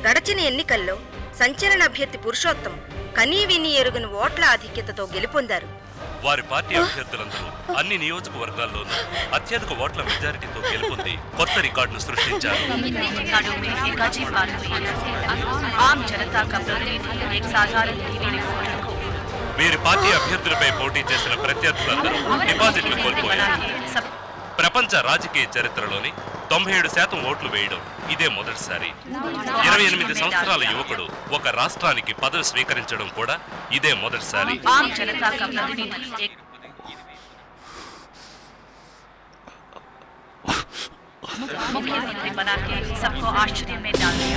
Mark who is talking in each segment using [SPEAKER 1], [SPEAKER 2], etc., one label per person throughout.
[SPEAKER 1] గడచిన ఎన్నికల్లో సంచలన అభ్యర్థి పురుషోత్తం కనీ విని ఎరుగని ఓట్ల ఆధిక్యతతో గెలుపొందారు
[SPEAKER 2] వారి పార్టీ అభ్యర్థులందరూ అన్ని నియోజకవర్గాల్లోనూ అత్యధిక ఓట్ల మెజారిటీతో గెలుపొంది కొత్త రికార్డును సృష్టించారు
[SPEAKER 3] नाडो में एक अजीब बात हुई आम जनता का प्रतिनिधि एक साधारण टीवी रिपोर्टर को
[SPEAKER 2] వీరి పార్టీ అభ్యర్థులపై పోటీ చేసిన ప్రత్యర్థులందరూ డిపాజిట్లు కోల్పోయారు
[SPEAKER 3] बनाने सब
[SPEAKER 2] ప్రపంచ రాజకీయ చరిత్రలోని తొంభై ఏడు శాతం ఓట్లు వేయడం ఇదే మొదటిసారి ఇరవై ఎనిమిది సంవత్సరాల యువకుడు ఒక రాష్ట్రానికి పదవి స్వీకరించడం కూడా ఇదే మొదటిసారి
[SPEAKER 3] आम जनता का प्रतिनिधि एक मुख्यमंत्री बना के सबको आश्चर्य में डाल दिया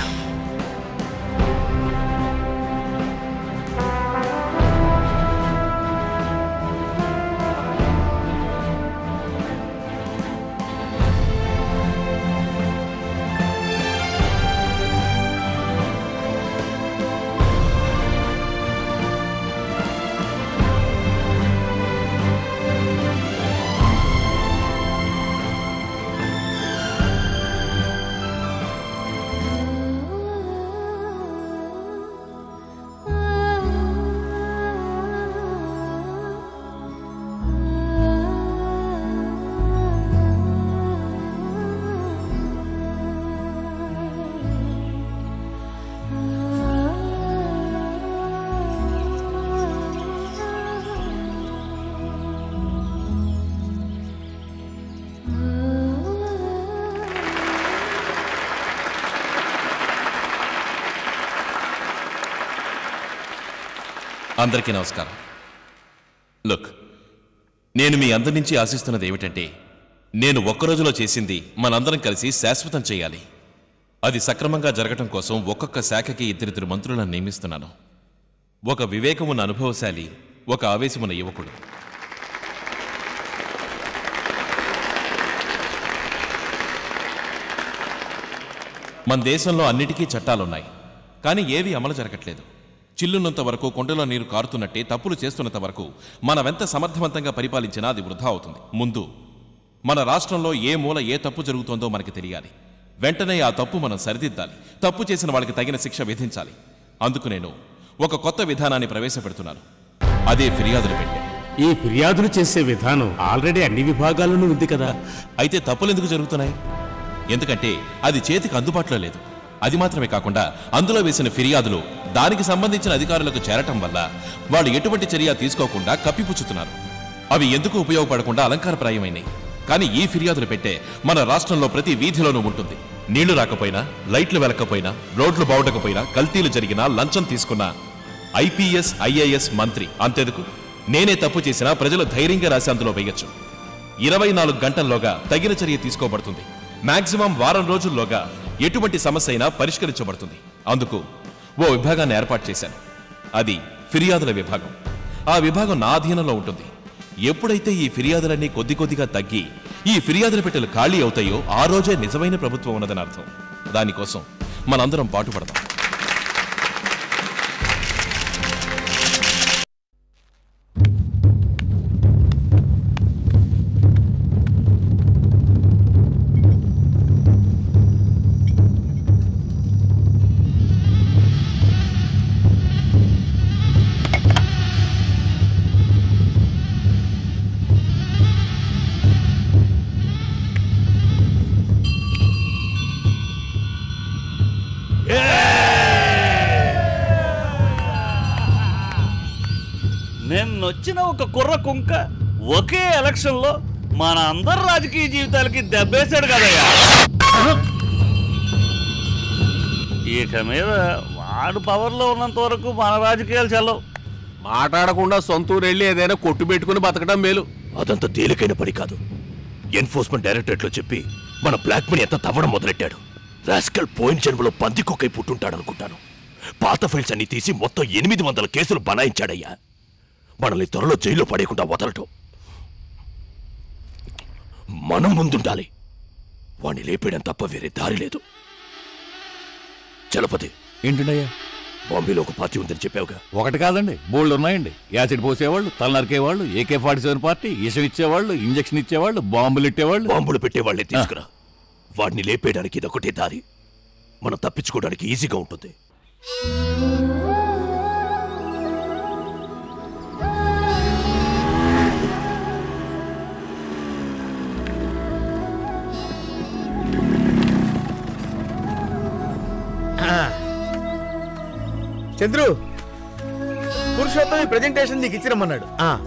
[SPEAKER 4] అందరికీ నమస్కారం లుక్ నేను మీ అందరి నుంచి ఆశిస్తున్నది ఏమిటంటే నేను ఒక్క రోజులో చేసింది మనందరం కలిసి శాశ్వతం చేయాలి అది సక్రమంగా జరగటం కోసం ఒక్కొక్క శాఖకి ఇద్దరిద్దరు మంత్రులను నియమిస్తున్నాను ఒక వివేకమున్న అనుభవశాలి ఒక ఆవేశమున్న యువకుడు మన దేశంలో అన్నిటికీ చట్టాలున్నాయి కానీ ఏవి అమలు జరగట్లేదు చిల్లున్నంత వరకు కొండలో నీరు కారుతున్నట్టే తప్పులు చేస్తున్నంత వరకు మనవెంత సమర్థవంతంగా పరిపాలించినా అది వృధా అవుతుంది ముందు మన రాష్ట్రంలో ఏ మూల ఏ తప్పు జరుగుతోందో మనకి తెలియాలి వెంటనే ఆ తప్పు మనం సరిదిద్దాలి తప్పు చేసిన వాళ్ళకి తగిన శిక్ష విధించాలి అందుకు నేను ఒక కొత్త విధానాన్ని ప్రవేశపెడుతున్నాను అదే ఫిర్యాదులు పెట్టే
[SPEAKER 5] ఈ ఫిర్యాదులు చేసే విధానం ఆల్రెడీ అన్ని విభాగాల్లోనూ ఉంది కదా
[SPEAKER 4] అయితే తప్పులు ఎందుకు జరుగుతున్నాయి ఎందుకంటే అది చేతికి అందుబాటులో లేదు అది మాత్రమే కాకుండా అందులో వేసిన ఫిర్యాదులు దానికి సంబంధించిన అధికారులకు చేరటం వల్ల వాళ్ళు ఎటువంటి చర్య తీసుకోకుండా కప్పిపుచ్చుతున్నారు అవి ఎందుకు ఉపయోగపడకుండా అలంకారప్రాయమైనాయి కానీ ఈ ఫిర్యాదులు పెట్టే మన రాష్ట్రంలో ప్రతి వీధిలోనూ ఉంటుంది నీళ్లు రాకపోయినా లైట్లు వెలకపోయినా రోడ్లు బాగుండకపోయినా కల్తీలు జరిగినా లంచం తీసుకున్నా ఐపీఎస్ ఐఏఎస్ మంత్రి అంతెందుకు నేనే తప్పు చేసినా ప్రజలు ధైర్యంగా రాసి అందులో వేయొచ్చు ఇరవై నాలుగు గంటల్లోగా తగిన చర్య తీసుకోబడుతుంది మాక్సిమం వారం రోజుల్లోగా ఎటువంటి సమస్య అయినా పరిష్కరించబడుతుంది అందుకు ఓ విభాగాన్ని ఏర్పాటు చేశాను అది ఫిర్యాదుల విభాగం ఆ విభాగం నా అధీనంలో ఉంటుంది ఎప్పుడైతే ఈ ఫిర్యాదులన్నీ కొద్ది కొద్దిగా తగ్గి ఈ ఫిర్యాదుల పెట్టెలు ఖాళీ అవుతాయో ఆ రోజే నిజమైన ప్రభుత్వం ఉన్నదని అర్థం దానికోసం మనందరం పాటుపడదాం
[SPEAKER 6] నిన్నొచ్చిన ఒక కుర్ర కుంక ఒకే ఎలక్షన్లో మన అందరి రాజకీయ జీవితాలకి దెబ్బేశాడు కదయ్యా ఇక మీద వాడు పవర్లో ఉన్నంత వరకు మన రాజకీయాలు చెల్లవు
[SPEAKER 7] మాట్లాడకుండా సొంతూరు వెళ్ళి ఏదైనా కొట్టు పెట్టుకుని బతకడం మేలు
[SPEAKER 8] అదంత తేలికైన పని కాదు ఎన్ఫోర్స్మెంట్ డైరెక్టరేట్లో చెప్పి మన బ్లాక్ మనీ ఎంత తవ్వడం మొదలెట్టాడు రాస్కల్ పోయిన జన్మలో పంది కుక్కై పుట్టుంటాడనుకుంటాను పాత ఫైల్స్ అన్ని తీసి మొత్తం ఎనిమిది వందల కేసులు బనాయించాడయ్యా మనల్ని త్వరలో జైల్లో పడేయకుండా వదలటం మనం ముందుండాలి వాణ్ణి లేపేయడం తప్ప వేరే దారి లేదు చలపతి
[SPEAKER 9] ఏంటండయ్యా
[SPEAKER 8] బాంబేలో ఒక పార్టీ ఉందని చెప్పావుగా
[SPEAKER 9] ఒకటి కాదండి బోల్డ్ ఉన్నాయండి యాసిడ్ పోసేవాళ్ళు తల నరికేవాళ్ళు ఏకే ఫార్టీ సెవెన్ పార్టీ ఇషం ఇచ్చేవాళ్ళు ఇంజక్షన్ ఇచ్చేవాళ్ళు బాంబులు ఇట్టేవాళ్ళు
[SPEAKER 8] బాంబులు పెట్టేవాళ్ళే తీసుకురా వాడిని లేపేయడానికి ఇదొకటే దారి మనం తప్పించుకోవడానికి ఈజీగా ఉంటుంది
[SPEAKER 10] చంద్రు పురుషోత్తం ఈ ప్రెజెంటేషన్ నీకు ఇచ్చిరమ్మన్నాడు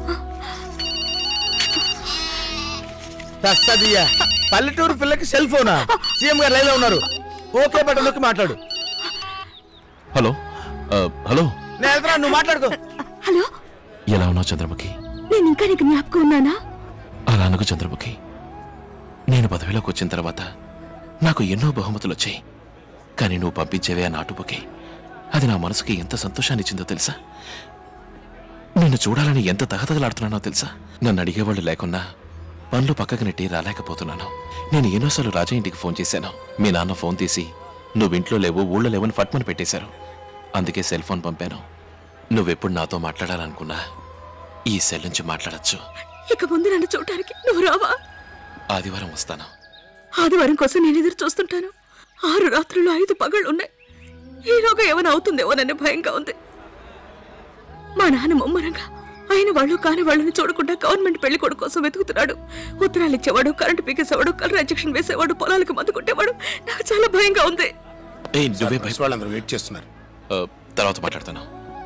[SPEAKER 10] తస్తదియా పల్లెటూరు పిల్లకి సెల్ ఫోనా సీఎం గారు లైన్ లో ఉన్నారు ఓకే బటన్ నొక్కి మాట్లాడు
[SPEAKER 4] హలో ఆ, హలో
[SPEAKER 10] నేను వెళ్తున్నా నువ్వు మాట్లాడుకో
[SPEAKER 11] హలో
[SPEAKER 4] ఎలా ఉన్నావు చంద్రముఖి
[SPEAKER 11] నేను ఇంకా నీకు జ్ఞాపకం ఉన్నానా
[SPEAKER 4] అలా అనుకు చంద్రముఖి నేను పదవిలోకి వచ్చిన తర్వాత నాకు ఎన్నో బహుమతులు వచ్చాయి కానీ నువ్వు పంపించేవే ఆ నాటుబుకి అది నా మనసుకి ఎంత సంతోషాన్ని ఇచ్చిందో తెలుసా నిన్ను చూడాలని ఎంత తహతగలాడుతున్నానో తెలుసా నన్ను అడిగేవాళ్ళు లేకున్నా పనులు పక్కకు నెట్టి రాలేకపోతున్నాను నేను ఎన్నోసార్లు రాజా ఇంటికి ఫోన్ చేశాను మీ నాన్న ఫోన్ తీసి నువ్వు ఇంట్లో లేవు ఊళ్ళో లేవని ఫట్మని పెట్టేశారు అందుకే సెల్ ఫోన్ పంపాను నువ్వెప్పుడు నాతో మాట్లాడాలనుకున్నా ఈ సెల్ నుంచి మాట్లాడచ్చు
[SPEAKER 11] ఇక ముందు నన్ను చూడటానికి నువ్వు రావా
[SPEAKER 4] ఆదివారం వస్తాను
[SPEAKER 11] ఆదివారం కోసం నేను ఎదురు చూస్తుంటాను ఆరు రాత్రులు ఐదు పగళ్ళు ఉన్నాయి ఈలోగా ఏమైనా అవుతుందేమోనని భయంగా ఉంది మా నాన్న ముమ్మరంగా ఆయన వాళ్ళు కాని వాళ్ళని చూడకుండా గవర్నమెంట్ పెళ్లి కొడుకు కోసం వెతుకుతున్నాడు ఉత్తరాలు ఇచ్చేవాడు కరెంటు పీకేసేవాడు కలర్ ఇంజెక్షన్ వేసేవాడు పొలాలకు మందు కొట్టేవాడు నాకు చాలా భయంగా ఉంది
[SPEAKER 4] ఏయ్ నువ్వే భయ
[SPEAKER 12] వాళ్ళందరూ వెయిట్ చేస్తున్నారు
[SPEAKER 4] ఆ, తర్వాత మాట్లాడతాను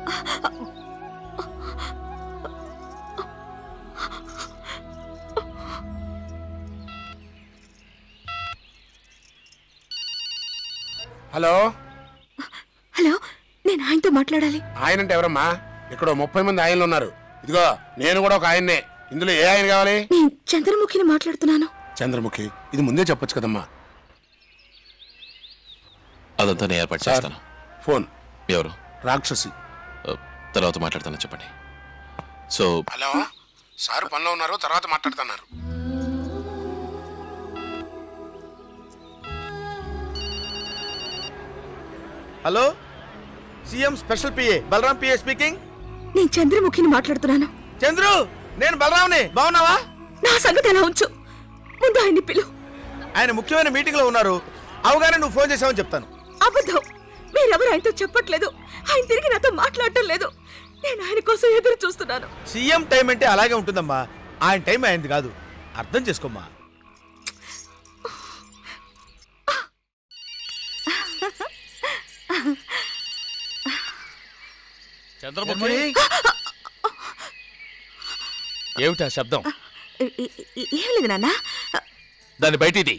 [SPEAKER 12] హలో
[SPEAKER 11] హలో నేను ఆయనతో మాట్లాడాలి
[SPEAKER 12] ఆయన అంటే ఎవరమ్మా ఇక్కడ ముప్పై మంది ఆయనలు ఉన్నారు ఇదిగో నేను కూడా ఒక ఆయన్నే ఇందులో ఏ ఆయన కావాలి
[SPEAKER 11] నేను చంద్రముఖిని మాట్లాడుతున్నాను
[SPEAKER 12] చంద్రముఖి ఇది ముందే చెప్పొచ్చు కదమ్మా
[SPEAKER 4] అదంతా నేను ఏర్పాటు చేస్తాను
[SPEAKER 12] ఫోన్
[SPEAKER 4] ఎవరు
[SPEAKER 12] రాక్షసి
[SPEAKER 4] ఆ, తర్వాత మాట్లాడతాను చెప్పండి సో
[SPEAKER 12] హలో సార్ పనిలో ఉన్నారు తర్వాత మాట్లాడుతున్నారు
[SPEAKER 10] hello CM special PA Balaram PA speaking
[SPEAKER 11] నేను చంద్రముఖిని మాట్లాడుతున్నాను
[SPEAKER 10] చంద్రు నేను బలరాంని బాగున్నావా
[SPEAKER 11] నా సంగతి ఎలా ఉంచు ముందు ఆయన్ని పిలు
[SPEAKER 10] ఆయన ముఖ్యమైన మీటింగ్ లో ఉన్నారు అవగానే నువ్వు ఫోన్ చేసావని చెప్తాను
[SPEAKER 11] అబద్ధం మీరెవరు ఆయనతో చెప్పట్లేదు ఆయన తిరిగి నాతో మాట్లాడటం లేదు నేను ఆయన కోసం ఎదురు చూస్తున్నాను
[SPEAKER 10] సీఎం టైం అంటే అలాగే ఉంటుందమ్మా ఆయన టైం అయింది కాదు అర్థం చేసుకోమ్మా
[SPEAKER 9] చంద్రముఖి ఏమిటా శబ్దం
[SPEAKER 11] ఏ- ఏ- ఏ- ఏం లేదు నాన్న
[SPEAKER 9] దాని బయటిది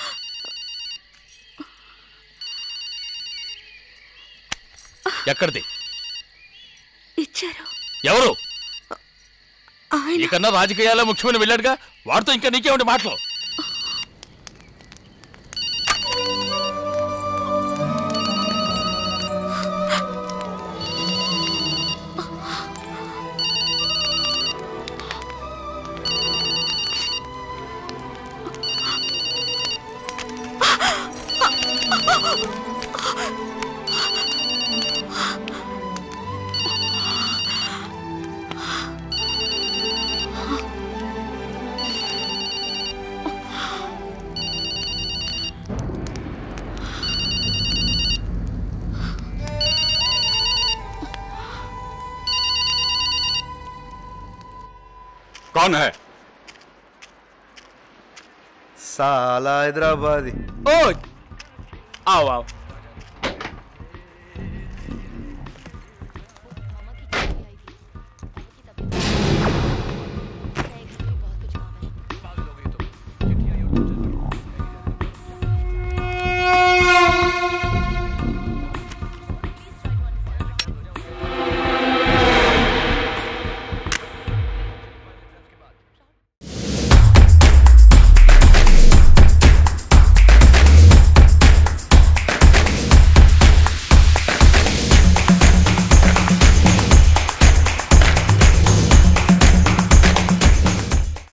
[SPEAKER 9] ఎక్కడిది
[SPEAKER 11] ఇచ్చారు
[SPEAKER 9] ఎవరు
[SPEAKER 11] ఆయన
[SPEAKER 9] నీకన్నా రాజకీయాల్లో ముఖ్యమైన వెళ్ళాడుగా వాడితో ఇంకా నీకేమిటి మాటలు
[SPEAKER 13] कौन है
[SPEAKER 10] साला हैदराबादी ओ आओ आओ